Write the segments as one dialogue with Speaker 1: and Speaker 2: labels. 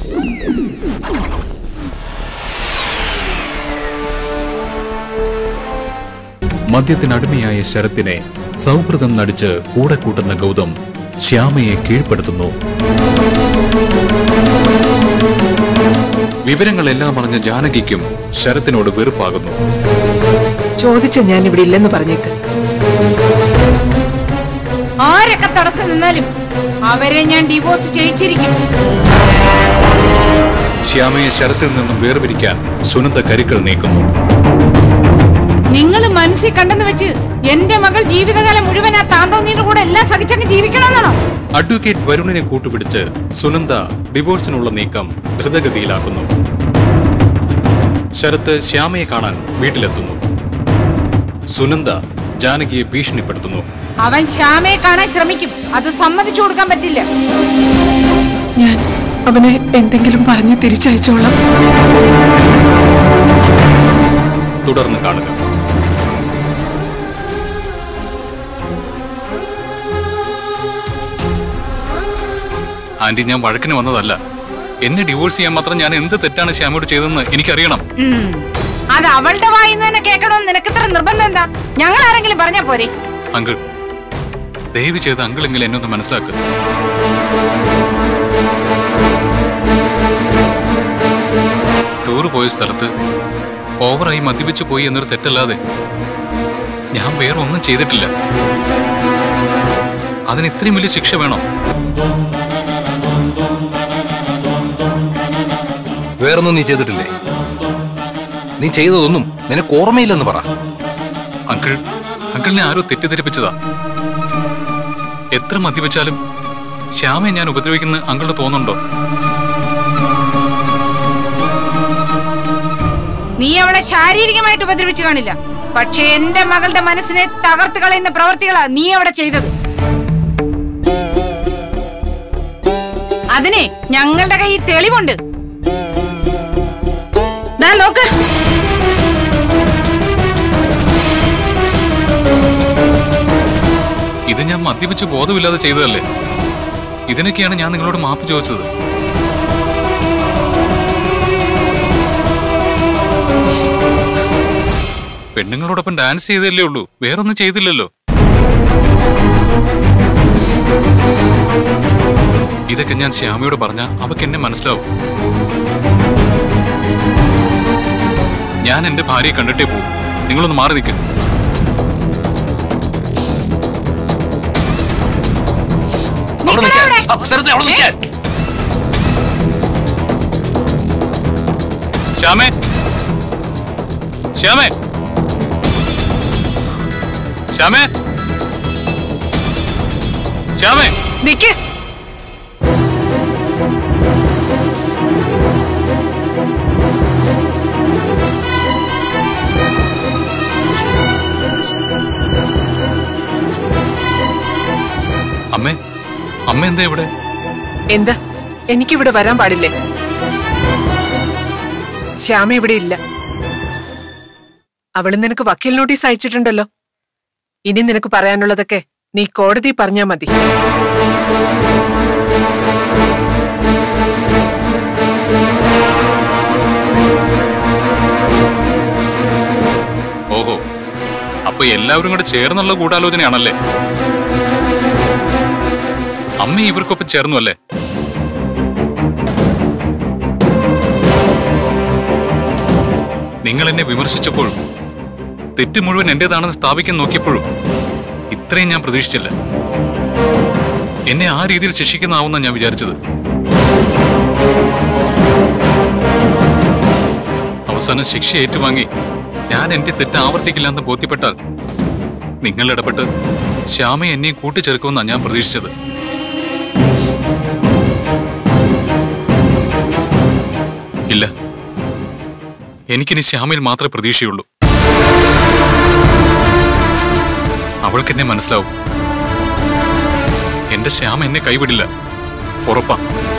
Speaker 1: മദ്യത്തിനടിമയായ ശരത്തിനെ സൗഹൃദം നടിച്ച് കൂടെ കൂട്ടുന്ന ഗൗതം ശ്യാമയെ കീഴ്പ്പെടുത്തുന്നു വിവരങ്ങളെല്ലാം അറിഞ്ഞ ജാനകിക്കും ശരത്തിനോട് വെറുപ്പാകുന്നു
Speaker 2: ചോദിച്ച ഞാൻ ഇവിടെ ഇല്ലെന്ന് പറഞ്ഞേക്ക്
Speaker 3: ആരൊക്കെ തടസ്സം നിന്നാലും അവരെ ഞാൻ ഡിവോഴ്സ് ചെയ്യിച്ചിരിക്കും
Speaker 1: ശ്യാമയെ ശരത്തിൽ നിന്നും വേർപിരിക്കാൻ സുനന്ദ കരുക്കൾ നീക്കുന്നു
Speaker 3: നിങ്ങൾ മനസ്സിൽ കണ്ടെന്ന് വെച്ച് എന്റെ മകൾ ജീവിതകാലം മുഴുവൻ ആ താന്തോന്നിയുടെ കൂടെ എല്ലാം സഹിച്ചങ്ങ് ജീവിക്കണമെന്നാണോ
Speaker 1: അഡ്വക്കേറ്റ് വരുണിനെ കൂട്ടുപിടിച്ച് സുനന്ദ ഡിവോഴ്സിനുള്ള നീക്കം ദ്രുതഗതിയിലാക്കുന്നു ശരത്ത് ശ്യാമയെ കാണാൻ വീട്ടിലെത്തുന്നു സുനന്ദ ജാനകിയെ ഭീഷണിപ്പെടുത്തുന്നു
Speaker 3: അവൻ ശ്യാമയെ കാണാൻ ശ്രമിക്കും അത് സമ്മതിച്ചു കൊടുക്കാൻ പറ്റില്ല
Speaker 2: ഞാൻ അവനെ എന്തെങ്കിലും പറഞ്ഞ് തിരിച്ചയച്ചോളാം
Speaker 1: തുടർന്ന് കാണുക ആന്റി ഞാൻ വഴക്കിന് വന്നതല്ല എന്നെ ഡിവോഴ്സ് ചെയ്യാൻ മാത്രം ഞാൻ എന്ത് തെറ്റാണ് ശ്യാമയോട് ചെയ്തതെന്ന് എനിക്കറിയണം
Speaker 3: ഉം. അത് അവളുടെ വായിന്ന് തന്നെ കേൾക്കണമെന്ന് നിനക്ക് ഇത്ര നിർബന്ധം എന്താ ഞങ്ങൾ ആരെങ്കിലും പറഞ്ഞാ പോരെ
Speaker 1: അങ്കിൾ ദയവ് ചെയ്ത് അങ്കിളെങ്കിലും എന്നെ ഒന്ന് മനസ്സിലാക്കുക ടൂറ് പോയ സ്ഥലത്ത് ഓവറായി മദ്യപിച്ചു പോയി എന്നൊരു തെറ്റല്ലാതെ ഞാൻ വേറെ ഒന്നും ചെയ്തിട്ടില്ല അതിന് ഇത്രയും വലിയ ശിക്ഷ വേണോ
Speaker 4: വേറൊന്നും നീ ചെയ്തിട്ടില്ലേ നീ ചെയ്തതൊന്നും നിനക്ക് ഓർമ്മയില്ലെന്ന് പറ
Speaker 1: അങ്കിൾ അങ്കിളിനെ ആരോ തെറ്റിദ്ധരിപ്പിച്ചതാ എത്ര മദ്യപിച്ചാലും ശ്യാമയെ ഞാൻ ഉപദ്രവിക്കുന്ന അങ്കിളിന് തോന്നുന്നുണ്ടോ
Speaker 3: നീ അവളെ ശാരീരികമായിട്ട് ഉപദ്രവിച്ചു കാണില്ല പക്ഷെ എന്റെ മകളുടെ മനസ്സിനെ തകർത്ത് കളയുന്ന പ്രവർത്തികളാ നീ അവിടെ ചെയ്തത് അതിനെ ഞങ്ങളുടെ കയ്യിൽ തെളിവുണ്ട് ദാ നോക്ക്
Speaker 1: ഇത് ഞാൻ മദ്യപിച്ച് ബോധമില്ലാതെ ചെയ്തതല്ലേ ഇതിനൊക്കെയാണ് ഞാൻ നിങ്ങളോട് മാപ്പ് ചോദിച്ചത് പെണ്ണുങ്ങളോടൊപ്പം ഡാൻസ് ചെയ്തല്ലേ ഉള്ളൂ വേറൊന്നും ചെയ്തില്ലല്ലോ ഇതൊക്കെ ഞാൻ ശ്യാമയോട് പറഞ്ഞ അവക്ക് എന്നെ മനസ്സിലാവും ഞാൻ എന്റെ ഭാര്യയെ കണ്ടിട്ടേ പോകും നിങ്ങളൊന്ന് മാറി നിൽക്കും
Speaker 4: അവിടെ
Speaker 3: നിക്കടാ
Speaker 4: നിൽക്കാൻ
Speaker 3: അവിടെ.
Speaker 4: ആ, സ്ഥലത്ത് അവിടെ നിൽക്കാൻ
Speaker 1: ശ്യാമേ ശ്യാമേ ശ്യാമേ ശ്യാമേ
Speaker 2: നിക്ക്
Speaker 1: അമ്മേ അമ്മ എന്താ ഇവിടെ
Speaker 2: എന്താ എനിക്കിവിടെ വരാൻ പാടില്ലേ ശ്യാമ ഇവിടെ ഇല്ല അവള് നിനക്ക് വക്കീൽ നോട്ടീസ് അയച്ചിട്ടുണ്ടല്ലോ ഇനി നിനക്ക് പറയാനുള്ളതൊക്കെ നീ കോടതി പറഞ്ഞാ മതി
Speaker 1: ഓഹോ അപ്പൊ എല്ലാവരും കൂടെ ചേർന്നുള്ള ഗൂഢാലോചനയാണല്ലേ അമ്മ ഇവർക്കൊപ്പം ചേർന്നു അല്ലേ നിങ്ങൾ എന്നെ വിമർശിച്ചപ്പോഴും തെറ്റ് മുഴുവൻ എന്റേതാണെന്ന് സ്ഥാപിക്കാൻ നോക്കിയപ്പോഴും ഇത്രയും ഞാൻ പ്രതീക്ഷിച്ചില്ല എന്നെ ആ രീതിയിൽ ശിക്ഷിക്കുന്നതാവുന്ന ഞാൻ വിചാരിച്ചത് അവസാനം ശിക്ഷ ഏറ്റുവാങ്ങി ഞാൻ എന്റെ തെറ്റ് ആവർത്തിക്കില്ലെന്ന് ബോധ്യപ്പെട്ടാൽ നിങ്ങൾ ഇടപെട്ട് ശ്യാമ എന്നെയും കൂട്ടിച്ചേർക്കുമെന്നാണ് ഞാൻ പ്രതീക്ഷിച്ചത് ഇല്ല എനിക്കിനി ശ്യാമയിൽ മാത്രമേ പ്രതീക്ഷയുള്ളൂ അവൾക്കെന്നെ മനസ്സിലാവും എന്റെ ശ്യാമ എന്നെ കൈവിടില്ല ഉറപ്പാ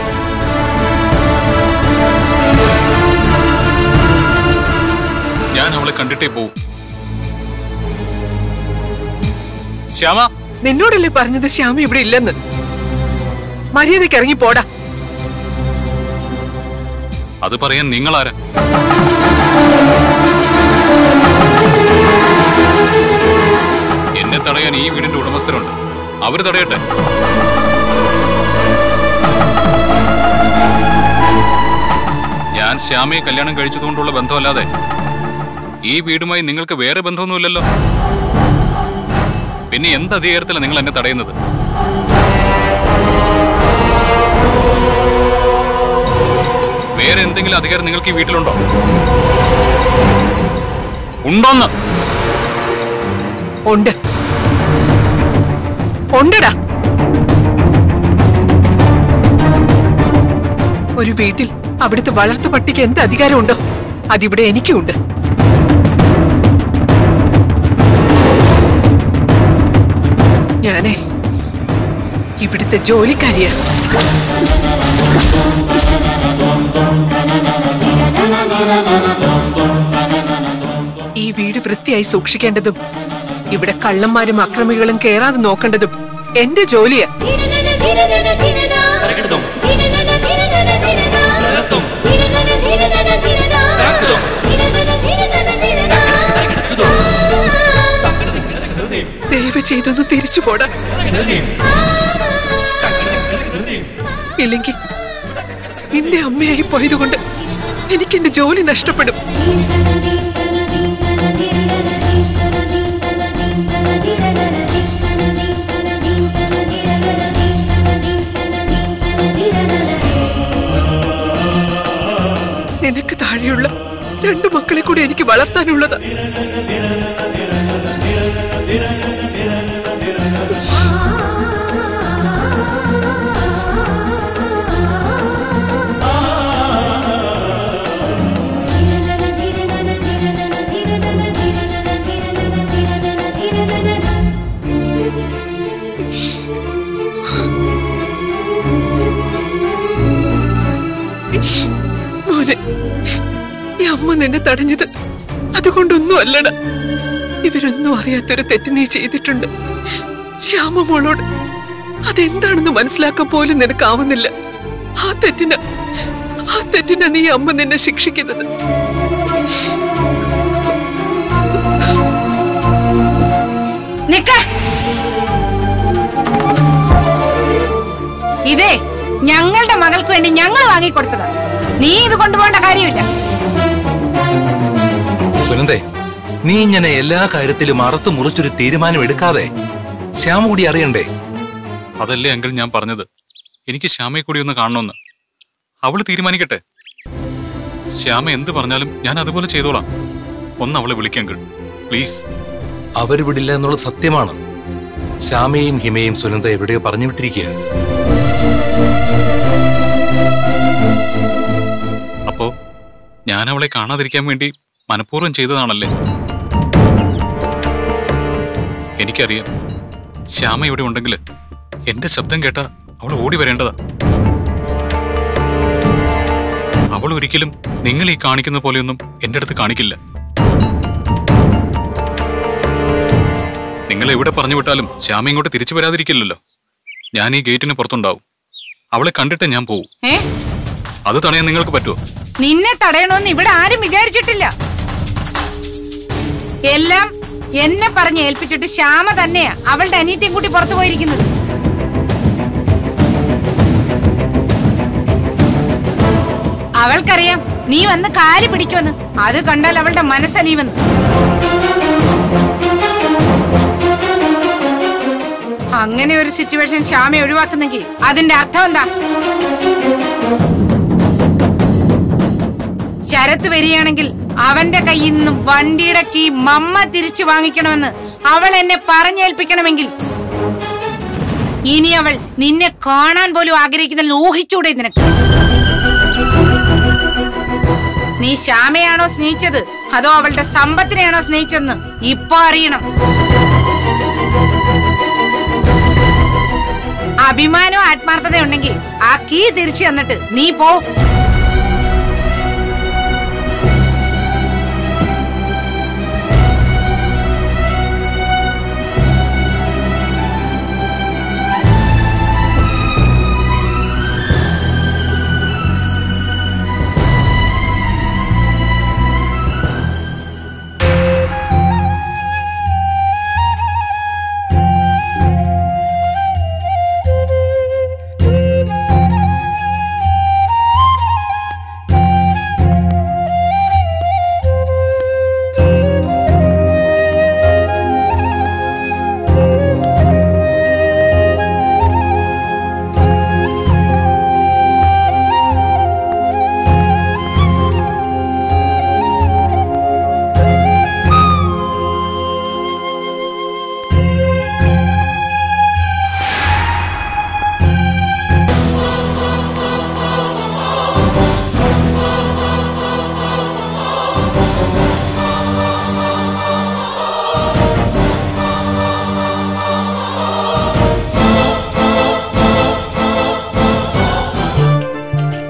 Speaker 1: ഞാൻ അവളെ കണ്ടിട്ടേ പോവും ശ്യാമ
Speaker 2: നിന്നോടല്ലേ പറഞ്ഞത് ശ്യാമ ഇവിടെ ഇല്ലെന്ന് മര്യാദയ്ക്ക് ഇറങ്ങി പോടാ
Speaker 1: അത് പറയാൻ നിങ്ങളാരാ എന്നെ തടയാൻ ഈ വീടിന്റെ ഉടമസ്ഥരുണ്ട് അവര് തടയട്ടെ ഞാൻ ശ്യാമയെ കല്യാണം കഴിച്ചതുകൊണ്ടുള്ള ബന്ധമല്ലാതെ ഈ വീടുമായി നിങ്ങൾക്ക് വേറെ ബന്ധമൊന്നുമില്ലല്ലോ പിന്നെ എന്ത് അധികാരത്തിലാണ് നിങ്ങൾ എന്നെ തടയുന്നത് വേറെ എന്തെങ്കിലും അധികാരം നിങ്ങൾക്ക് ഈ വീട്ടിലുണ്ടോ ഉണ്ടോന്ന്
Speaker 2: ഉണ്ട് ഉണ്ടടാ ഒരു വീട്ടിൽ അവിടുത്തെ വളർത്തു പട്ടിക്ക് എന്ത് അധികാരമുണ്ടോ അതിവിടെ എനിക്കുമുണ്ട് ഞാനേ ഇവിടുത്തെ ജോലിക്കാരിയാ ഈ വീട് വൃത്തിയായി സൂക്ഷിക്കേണ്ടതും ഇവിടെ കള്ളന്മാരും അക്രമികളും കേറാതെ നോക്കേണ്ടതും എന്റെ ജോലിയാ ദയവ് ചെയ്തൊന്ന് തിരിച്ചു പോടാ ഇല്ലെങ്കിൽ നിന്റെ അമ്മയായി പോയതുകൊണ്ട് എനിക്ക് എന്റെ ജോലി നഷ്ടപ്പെടും നിനക്ക് താഴെയുള്ള രണ്ടു മക്കളെ കൂടി എനിക്ക് വളർത്താനുള്ളതാ മോനെ ഈ അമ്മ നിന്നെ തടഞ്ഞത് അതുകൊണ്ടൊന്നും അല്ലട ഇവരൊന്നും അറിയാത്തൊരു തെറ്റ് നീ ചെയ്തിട്ടുണ്ട് ശ്യാമ മോളോട് അതെന്താണെന്ന് മനസ്സിലാക്കാൻ പോലും നിനക്കാവുന്നില്ല ആ തെറ്റിന ആ തെറ്റിന നീ അമ്മ നിന്നെ ശിക്ഷിക്കുന്നത്
Speaker 3: നിക്ക ഇതേ ഞങ്ങളുടെ മകൾക്ക് വേണ്ടി ഞങ്ങൾ വാങ്ങിക്കൊടുത്തതാ നീ ഇത് കൊണ്ടുപോകേണ്ട കാര്യമില്ല
Speaker 4: സുനന്ദേ നീ ഇങ്ങനെ എല്ലാ കാര്യത്തിലും അറുത്ത് മുറിച്ചൊരു തീരുമാനം എടുക്കാതെ ശ്യാമ കൂടി അറിയണ്ടേ
Speaker 1: അതല്ലേ അങ്കിൾ ഞാൻ പറഞ്ഞത് എനിക്ക് ശ്യാമയെ കൂടി ഒന്ന് കാണണമെന്ന് അവള് തീരുമാനിക്കട്ടെ ശ്യാമ എന്ത് പറഞ്ഞാലും ഞാൻ അതുപോലെ ചെയ്തോളാം ഒന്ന് അവളെ വിളിക്കങ്കിൾ പ്ലീസ്
Speaker 4: അവർ വിടില്ല എന്നുള്ളത് സത്യമാണ് ശ്യാമയും ഹിമയും സുനന്ദ എവിടെയോ പറഞ്ഞു വിട്ടിരിക്കുക
Speaker 1: അപ്പോ ഞാൻ അവളെ കാണാതിരിക്കാൻ വേണ്ടി മനഃപൂർവ്വം ചെയ്തതാണല്ലേ എനിക്കറിയാം ശ്യാമ ഇവിടെ ഉണ്ടെങ്കിൽ എന്റെ ശബ്ദം കേട്ട അവൾ ഓടി വരേണ്ടതാ അവൾ ഒരിക്കലും നിങ്ങൾ ഈ കാണിക്കുന്ന പോലെയൊന്നും എന്റെ അടുത്ത് കാണിക്കില്ല നിങ്ങൾ എവിടെ പറഞ്ഞു വിട്ടാലും ശ്യാമ ഇങ്ങോട്ട് തിരിച്ചു വരാതിരിക്കില്ലല്ലോ ഞാൻ ഈ ഗേറ്റിന് പുറത്തുണ്ടാവും അവളെ കണ്ടിട്ട് ഞാൻ പോവും
Speaker 3: ഏ
Speaker 1: അത് തടയാൻ നിങ്ങൾക്ക് പറ്റുമോ
Speaker 3: നിന്നെ തടയണമെന്ന് ഇവിടെ ആരും വിചാരിച്ചിട്ടില്ല എല്ലാം എന്നെ പറഞ്ഞ് ഏൽപ്പിച്ചിട്ട് ശ്യാമ തന്നെയാ അവളുടെ അനിയത്തെയും കൂട്ടി പുറത്തു പോയിരിക്കുന്നത് അവൾക്കറിയാം നീ വന്ന് കാല് പിടിക്കുമെന്ന് അത് കണ്ടാൽ അവളുടെ മനസ്സലിയുമെന്ന് അങ്ങനെ ഒരു സിറ്റുവേഷൻ ശ്യാമ ഒഴിവാക്കുന്നെങ്കിൽ അതിന്റെ അർത്ഥം എന്താ ശരത്ത് വരികയാണെങ്കിൽ അവന്റെ കയ്യിൽ നിന്നും വണ്ടിയുടെ കീ മമ്മ തിരിച്ചു വാങ്ങിക്കണമെന്ന് അവൾ എന്നെ പറഞ്ഞേൽപ്പിക്കണമെങ്കിൽ ഇനി അവൾ നിന്നെ കാണാൻ പോലും ആഗ്രഹിക്കുന്നതിൽ ഊഹിച്ചൂടെ നിനക്ക് നീ ശ്യാമയാണോ സ്നേഹിച്ചത് അതോ അവളുടെ സമ്പത്തിനെയാണോ സ്നേഹിച്ചതെന്ന് ഇപ്പൊ അറിയണം അഭിമാനവും ആത്മാർത്ഥതയുണ്ടെങ്കിൽ ആ കീ തിരിച്ചു തന്നിട്ട് നീ പോ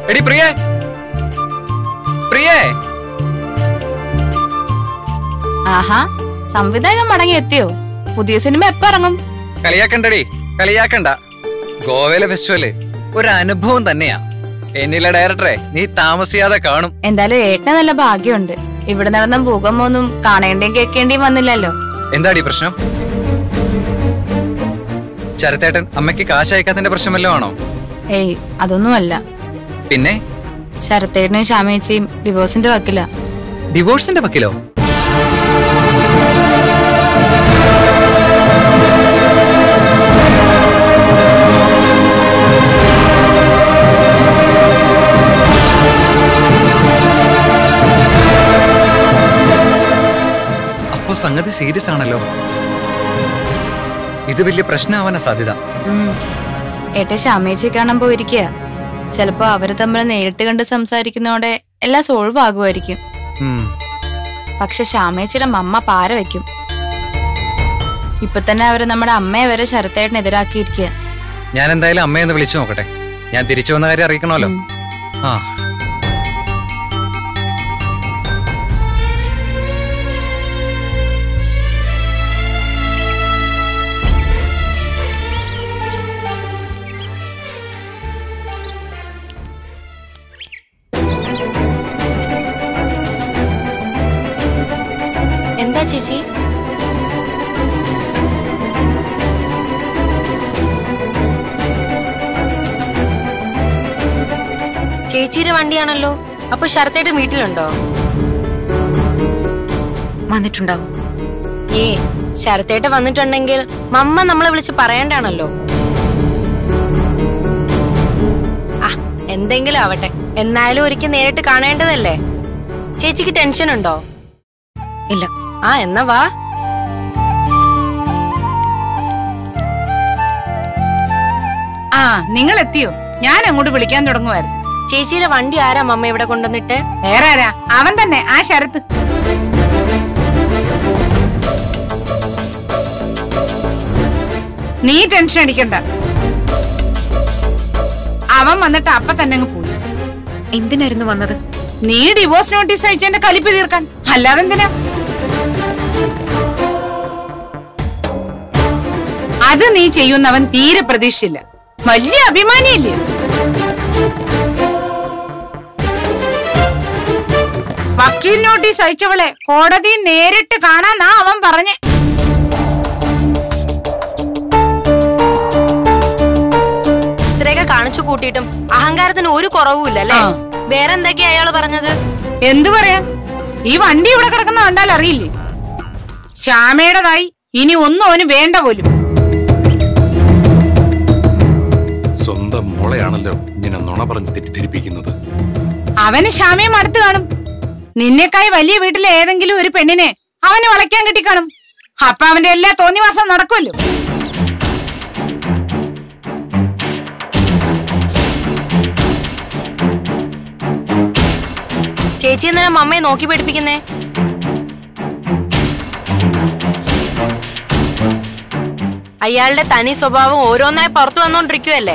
Speaker 5: എടി പ്രിയേ പ്രിയേ
Speaker 6: ആഹാ സംവിധായകൻ മടങ്ങി എത്തിയോ പുതിയ സിനിമ എപ്പോ ഇറങ്ങും
Speaker 5: കളിയാക്കണ്ടടി കളിയാക്കണ്ട ഗോവയിലെ ഫെസ്റ്റിവല് ഒരു അനുഭവം തന്നെയാ എന്നിലെ ഡയറക്ടറെ നീ താമസിയാതെ കാണും
Speaker 6: എന്തായാലും ഏട്ടന് നല്ല ഭാഗ്യമുണ്ട് ഇവിടെ നടന്ന ഭൂകമ്പമൊന്നും കാണേണ്ടിയും കേൾക്കേണ്ടിയും വന്നില്ലല്ലോ
Speaker 5: എന്താടി പ്രശ്നം ശരത്തേട്ടൻ അമ്മയ്ക്ക് കാശ് അയക്കാത്തതിന്റെ പ്രശ്നം വല്ലതും ആണോ
Speaker 6: ഏയ് അതൊന്നുമല്ല
Speaker 5: പിന്നെ
Speaker 6: ശരത്തേട്ടനും ശ്യാമേച്ചിയും ഡിവോഴ്സിന്റെ വക്കില
Speaker 5: ഡിവോഴ്സിന്റെ വക്കിലോ അപ്പോ സംഗതി സീരിയസ് ആണല്ലോ ഇത് വലിയ പ്രശ്നമാവാനാ സാധ്യത
Speaker 6: ഏട്ടൻ ശ്യാമേച്ചി കാണാൻ പോയിരിക്കുക ചിലപ്പോ അവര് തമ്മിൽ നേരിട്ട് കണ്ട് സംസാരിക്കുന്നതോടെ എല്ലാം സോൾവ് ആകുമായിരിക്കും
Speaker 5: ഉം.
Speaker 6: പക്ഷെ ശ്യാമേച്ചിയുടെ മമ്മ പാര വെക്കും ഇപ്പൊ തന്നെ അവര് നമ്മുടെ അമ്മയെ വരെ ശരത്തേട്ടനെതിരാക്കിയിരിക്കുക
Speaker 5: ഞാൻ എന്തായാലും അമ്മയെന്ന് വിളിച്ചു നോക്കട്ടെ ഞാൻ തിരിച്ചു വന്ന കാര്യം അറിയിക്കണമല്ലോ ആ
Speaker 6: എന്താ ചേച്ചി
Speaker 7: ചേച്ചിയുടെ വണ്ടിയാണല്ലോ അപ്പൊ ശരത്തേട്ട് വീട്ടിലുണ്ടോ
Speaker 8: വന്നിട്ടുണ്ടാവും
Speaker 7: ഏ ശരത്തേട്ട വന്നിട്ടുണ്ടെങ്കിൽ മമ്മ നമ്മളെ വിളിച്ച് പറയണ്ടാണല്ലോ ആ എന്തെങ്കിലും ആവട്ടെ എന്നാലും ഒരിക്കൽ നേരിട്ട് കാണേണ്ടതല്ലേ ചേച്ചിക്ക് ടെൻഷൻ ഉണ്ടോ
Speaker 8: ഇല്ല
Speaker 7: ആ എന്നാ വാ
Speaker 3: ആ നിങ്ങൾ എത്തിയോ ഞാൻ അങ്ങോട്ട് വിളിക്കാൻ തുടങ്ങുമായിരുന്നു
Speaker 7: ചേച്ചിയുടെ വണ്ടി ആരാ മമ്മ ഇവിടെ കൊണ്ടുവന്നിട്ട്
Speaker 3: വേറെ ആരാ അവൻ തന്നെ ആ ശരത്ത് നീ ടെൻഷൻ അടിക്കണ്ട അവൻ വന്നിട്ട് അപ്പ തന്നെ അങ്ങ് പോയി
Speaker 8: എന്തിനായിരുന്നു വന്നത്
Speaker 3: നീ ഡിവോഴ്സ് നോട്ടീസ് അയച്ചെന്റെ കലിപ്പ് തീർക്കാൻ അല്ലാതെ എന്തിനാ അത് നീ ചെയ്യുന്നവൻ തീരെ പ്രതീക്ഷിച്ചില്ല വലിയ അഭിമാനിയല്ലേ വക്കീൽ നോട്ടീസ് അയച്ചവളെ കോടതി നേരിട്ട് കാണാന്നാ അവൻ പറഞ്ഞേ
Speaker 7: ഇത്രയൊക്കെ കാണിച്ചു കൂട്ടിയിട്ടും അഹങ്കാരത്തിന് ഒരു കുറവുമില്ല അല്ലേ
Speaker 3: ആ.
Speaker 7: വേറെ എന്തൊക്കെയാ അയാള് പറഞ്ഞത്
Speaker 3: എന്തു പറയാ ഈ വണ്ടി ഇവിടെ കിടക്കുന്ന കണ്ടാൽ അറിയില്ലേ ശ്യാമയുടേതായി ഇനി ഒന്നും അവന് വേണ്ട പോലും
Speaker 4: സ്വന്തം മോളെയാണല്ലോ ഇങ്ങനെ നുണ പറഞ്ഞ് തെറ്റിദ്ധരിപ്പിക്കുന്നത്
Speaker 3: അവന് ശ്യാമയും അടുത്ത് കാണും നിന്നെക്കായി വലിയ വീട്ടിലെ ഏതെങ്കിലും ഒരു പെണ്ണിനെ അവന് വളയ്ക്കാൻ കിട്ടിക്കാണും അപ്പൊ അവന്റെ എല്ലാ തോന്നിവാസം നടക്കുമല്ലോ
Speaker 7: ചേച്ചി എന്തിനാ മമ്മയെ നോക്കി പഠിപ്പിക്കുന്നേ അയാളുടെ തനി സ്വഭാവം ഓരോന്നായി പുറത്തു വന്നോണ്ടിരിക്കുവല്ലേ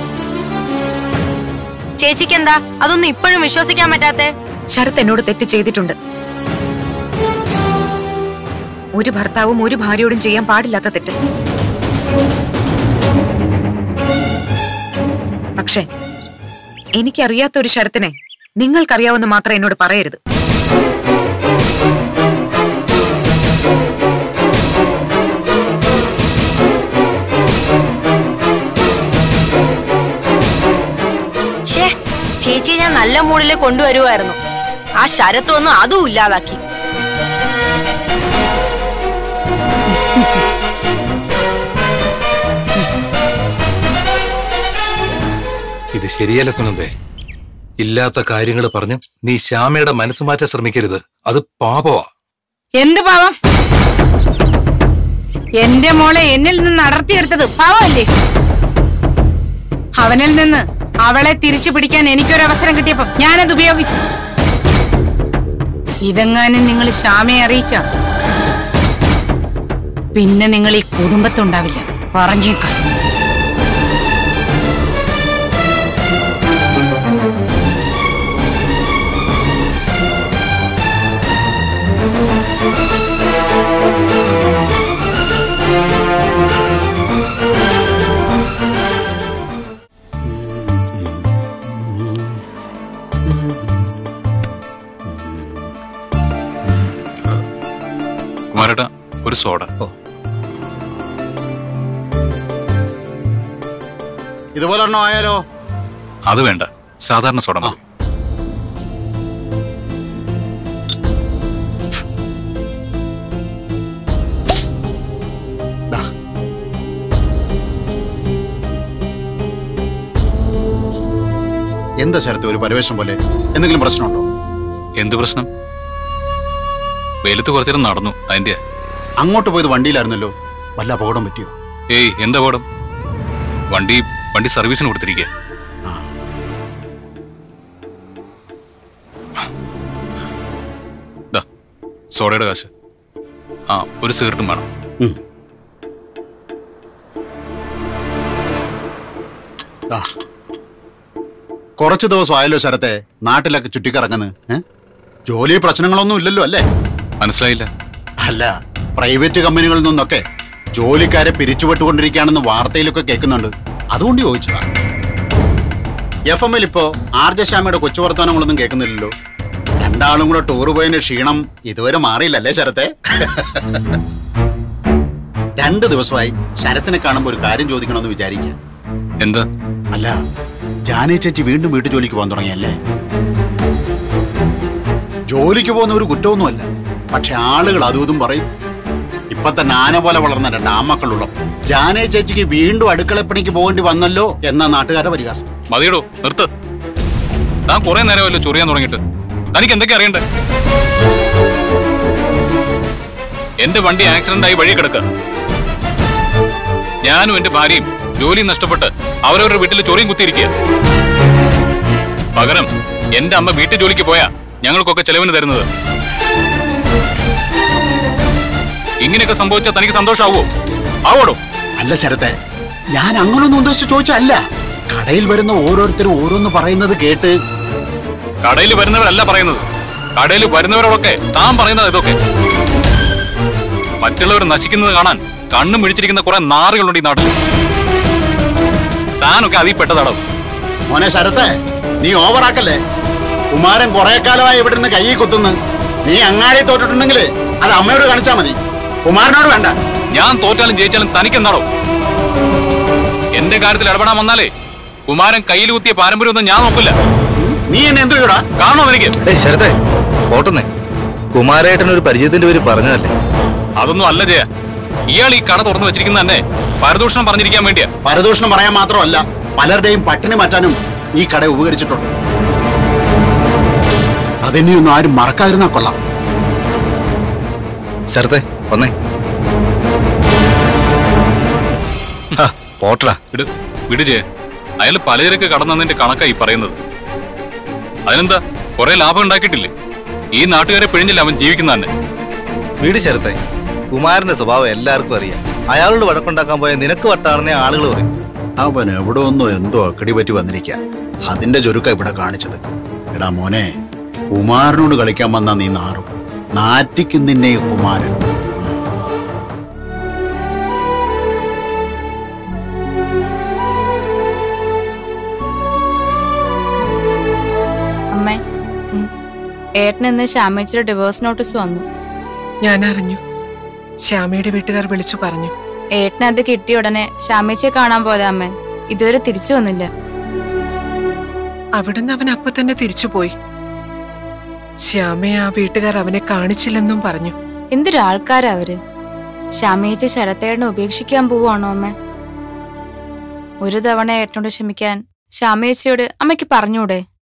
Speaker 7: ചേച്ചിക്ക് എന്താ അതൊന്നും ഇപ്പോഴും വിശ്വസിക്കാൻ പറ്റാത്തെ
Speaker 8: ശരത് എന്നോട് തെറ്റ് ചെയ്തിട്ടുണ്ട് ഒരു ഭർത്താവും ഒരു ഭാര്യയോടും ചെയ്യാൻ പാടില്ലാത്ത തെറ്റ് പക്ഷേ എനിക്കറിയാത്ത ഒരു ശരത്തിനെ നിങ്ങൾക്കറിയാവുന്ന മാത്രം എന്നോട് പറയരുത്
Speaker 7: ഷേ ചേച്ചി ഞാൻ നല്ല മൂഡില് കൊണ്ടുവരുമായിരുന്നു ആ ശരത്തൊന്നും അതും ഇല്ലാതാക്കി
Speaker 4: ഇത് ശരിയല്ല സുനന്ദേ ഇല്ലാത്ത കാര്യങ്ങൾ പറഞ്ഞു നീ ശ്യാമയുടെ മനസ്സ് മാറ്റാൻ ശ്രമിക്കരുത് അത് പാപമാ
Speaker 3: എന്ത് പാവം എന്റെ മോളെ എന്നിൽ നിന്ന് അടർത്തിയെടുത്തത് പാവമല്ലേ അവനിൽ നിന്ന് അവളെ തിരിച്ചു പിടിക്കാൻ എനിക്കൊരു അവസരം കിട്ടിയപ്പോ ഞാനത് ഉപയോഗിച്ചു ഇതെങ്ങാനും നിങ്ങൾ ശ്യാമയെ അറിയിച്ച പിന്നെ നിങ്ങൾ ഈ കുടുംബത്തുണ്ടാവില്ല പറഞ്ഞേക്കാം
Speaker 1: കുമാരേട്ട ഒരു സോഡ
Speaker 9: ഇതുപോലെ ഒരെണ്ണം ആയാലോ
Speaker 1: അത് വേണ്ട സാധാരണ സോഡ മതി
Speaker 9: ദാ. എന്താ ശരത്ത് ഒരു പരവേശം പോലെ എന്തെങ്കിലും പ്രശ്നമുണ്ടോ
Speaker 1: എന്ത് പ്രശ്നം വെയിലത്ത് കുറച്ചേരം നടന്നു അതിന്റെ
Speaker 9: അങ്ങോട്ട് പോയത് വണ്ടിയിലായിരുന്നല്ലോ വല്ല അപകടം പറ്റിയോ
Speaker 1: ഏയ് എന്താ കോടം വണ്ടി വണ്ടി സർവീസിന് കൊടുത്തിരിക്കുക ദാ, സോഡയുടെ കാശ് ആ ഒരു സിഗരറ്റും വേണം
Speaker 9: ഉം. ദാ. കുറച്ച് ദിവസം ആയല്ലോ ശരത്തെ നാട്ടിലൊക്കെ ചുറ്റിക്കറങ്ങുന്നു ഏ ജോലി പ്രശ്നങ്ങളൊന്നും ഇല്ലല്ലോ അല്ലേ
Speaker 1: മനസ്സിലായില്ല
Speaker 9: അല്ല പ്രൈവറ്റ് കമ്പനികളിൽ നിന്നൊക്കെ ജോലിക്കാരെ പിരിച്ചുവിട്ടുകൊണ്ടിരിക്കുകയാണെന്ന് വാർത്തയിലൊക്കെ കേൾക്കുന്നുണ്ട് അതുകൊണ്ട് ചോദിച്ചതാ എഫ് എമ്മിൽ ഇപ്പോ ആർജശ്യാമയുടെ കൊച്ചു വർത്തമാനങ്ങളൊന്നും കേൾക്കുന്നില്ലല്ലോ രണ്ടാളും കൂടെ ടൂർ പോയതിന്റെ ക്ഷീണം ഇതുവരെ മാറിയില്ലല്ലേ ശരത്തെ രണ്ട് ദിവസമായി ശരത്തിനെ കാണുമ്പോൾ ഒരു കാര്യം ചോദിക്കണമെന്ന് വിചാരിക്കുക
Speaker 1: എന്താ
Speaker 9: അല്ല ജാനേ ചേച്ചി വീണ്ടും വീട്ടു ജോലിക്ക് പോകാൻ തുടങ്ങിയല്ലേ ജോലിക്ക് പോകുന്ന ഒരു കുറ്റമൊന്നുമല്ല പക്ഷെ ആളുകൾ അതും ഇതും പറയും ഇപ്പൊ തന്നെ ആന പോലെ വളർന്ന രണ്ട് ആമക്കളുള്ള ജാനേ ചേച്ചിക്ക് വീണ്ടും അടുക്കളപ്പണിക്ക് പോകേണ്ടി വന്നല്ലോ എന്ന നാട്ടുകാരുടെ പരിഹാസം
Speaker 1: മതിയടോ നിർത്ത് താൻ കുറെ നേരമല്ലോ ചൊറിയാൻ തുടങ്ങിയിട്ട് തനിക്ക് എന്തൊക്കെ അറിയണ്ടേ എന്റെ വണ്ടി ആക്സിഡന്റ് ആയി വഴി കിടക്കുക ഞാനും എന്റെ ഭാര്യയും ജോലി നഷ്ടപ്പെട്ട് അവരവരുടെ വീട്ടിൽ ചൊറിയും കുത്തിയിരിക്കുക പകരം എന്റെ അമ്മ വീട്ടു ജോലിക്ക് പോയാ ഞങ്ങൾക്കൊക്കെ ചെലവിന് തരുന്നത് ഇങ്ങനെയൊക്കെ സംഭവിച്ചാൽ തനിക്ക് സന്തോഷമാവോ ആവോടോ
Speaker 9: അല്ല ശരത്തെ ഞാൻ അങ്ങനൊന്നും ഉദ്ദേശിച്ച് ചോദിച്ചല്ല കടയിൽ വരുന്ന ഓരോരുത്തരും ഓരോന്ന് പറയുന്നത് കേട്ട്
Speaker 1: കടയിൽ വരുന്നവരല്ല പറയുന്നത് കടയിൽ വരുന്നവരോടൊക്കെ താൻ പറയുന്നത് ഇതൊക്കെ മറ്റുള്ളവർ നശിക്കുന്നത് കാണാൻ കണ്ണും പിടിച്ചിരിക്കുന്ന കുറെ നാറുകളുണ്ട് ഈ നാട്ടിൽ താനൊക്കെ അതിൽ പെട്ടതാടോ
Speaker 9: മോനെ ശരത്തെ നീ ഓവറാക്കല്ലേ കുമാരൻ കുറെ കാലമായി ഇവിടെ നിന്ന് കയ്യിൽ കുത്തുന്നു നീ അങ്ങാടി തോറ്റിട്ടുണ്ടെങ്കിൽ അത് അമ്മയോട് കാണിച്ചാ മതി കുമാരനോട് വേണ്ട
Speaker 1: ഞാൻ തോറ്റാലും ജയിച്ചാലും തനിക്ക് എന്താടോ എന്റെ കാര്യത്തിൽ ഇടപെടാൻ വന്നാലേ കുമാരൻ കയ്യിൽ കുത്തിയ പാരമ്പര്യമൊന്നും ഞാൻ നോക്കില്ല
Speaker 9: നീ എന്നെ എന്തു ചെയ്യടാ
Speaker 1: കാണോ എനിക്ക്
Speaker 4: ഏയ് ശരത്തെ ഓട്ടുന്നേ കുമാരേട്ടൻ ഒരു പരിചയത്തിന്റെ പേര് പറഞ്ഞതല്ലേ
Speaker 1: അതൊന്നും അല്ല ജയ ഇയാൾ ഈ കട തുറന്നു വെച്ചിരിക്കുന്ന തന്നെ പരദൂഷണം പറഞ്ഞിരിക്കാൻ വേണ്ടിയാ
Speaker 9: പരദൂഷണം പറയാൻ മാത്രമല്ല പലരുടെയും പട്ടിണി മാറ്റാനും ഈ കട ഉപകരിച്ചിട്ടുണ്ട് അതിനെയൊന്നും ആരും മറക്കാതിരുന്നാ കൊള്ളാം
Speaker 4: ശരത്തെ വന്നേ ഹാ, പോട്ടടാ
Speaker 1: വിട് വിട് ജയ അയാൾ പലചരക്ക് കടന്നതിന്റെ കണക്കായി പറയുന്നത് അതിനെന്താ കുറെ ലാഭം ഉണ്ടാക്കിയിട്ടില്ലേ ഈ നാട്ടുകാരെ പിഴിഞ്ഞില്ല അവൻ ജീവിക്കുന്ന തന്നെ
Speaker 4: വീട് ശരത്തെ കുമാരന്റെ സ്വഭാവം എല്ലാവർക്കും അറിയാം അയാളോട് വഴക്കുണ്ടാക്കാൻ പോയ നിനക്ക് വട്ടാണെന്നേ ആളുകൾ പറയും
Speaker 9: അവൻ എവിടെ ഒന്നോ എന്തോ അക്കടി പറ്റി വന്നിരിക്ക അതിന്റെ ചുരുക്ക ഇവിടെ കാണിച്ചത് എടാ മോനെ കുമാരനോട് കളിക്കാൻ വന്നാ നീ നാറും നാറ്റിക്കും നിന്നെ ഈ കുമാരൻ
Speaker 6: അമ്മേ ഏട്ടന് ഇന്ന് ശ്യാമേച്ചിയുടെ ഡിവോഴ്സ് നോട്ടീസ് വന്നു
Speaker 2: ഞാൻ അറിഞ്ഞു ശ്യാമയുടെ വീട്ടുകാർ വിളിച്ചു പറഞ്ഞു
Speaker 6: ഏട്ടന് അത് കിട്ടിയ ഉടനെ ശ്യാമേച്ചിയെ കാണാൻ പോയതാ അമ്മേ ഇതുവരെ തിരിച്ചു വന്നില്ല
Speaker 2: അവിടുന്ന് അവൻ അപ്പൊ തന്നെ തിരിച്ചുപോയി ശ്യാമയെ ആ വീട്ടുകാർ അവനെ കാണിച്ചില്ലെന്നും പറഞ്ഞു
Speaker 6: എന്തൊരാൾക്കാരാ അവര് ശ്യാമേച്ചി ശരത്തേട്ടനെ ഉപേക്ഷിക്കാൻ പോവാണോ അമ്മ ഒരു തവണ ഏട്ടനോട് ക്ഷമിക്കാൻ ശ്യാമേച്ചിയോട് അമ്മയ്ക്ക് പറഞ്ഞൂടെ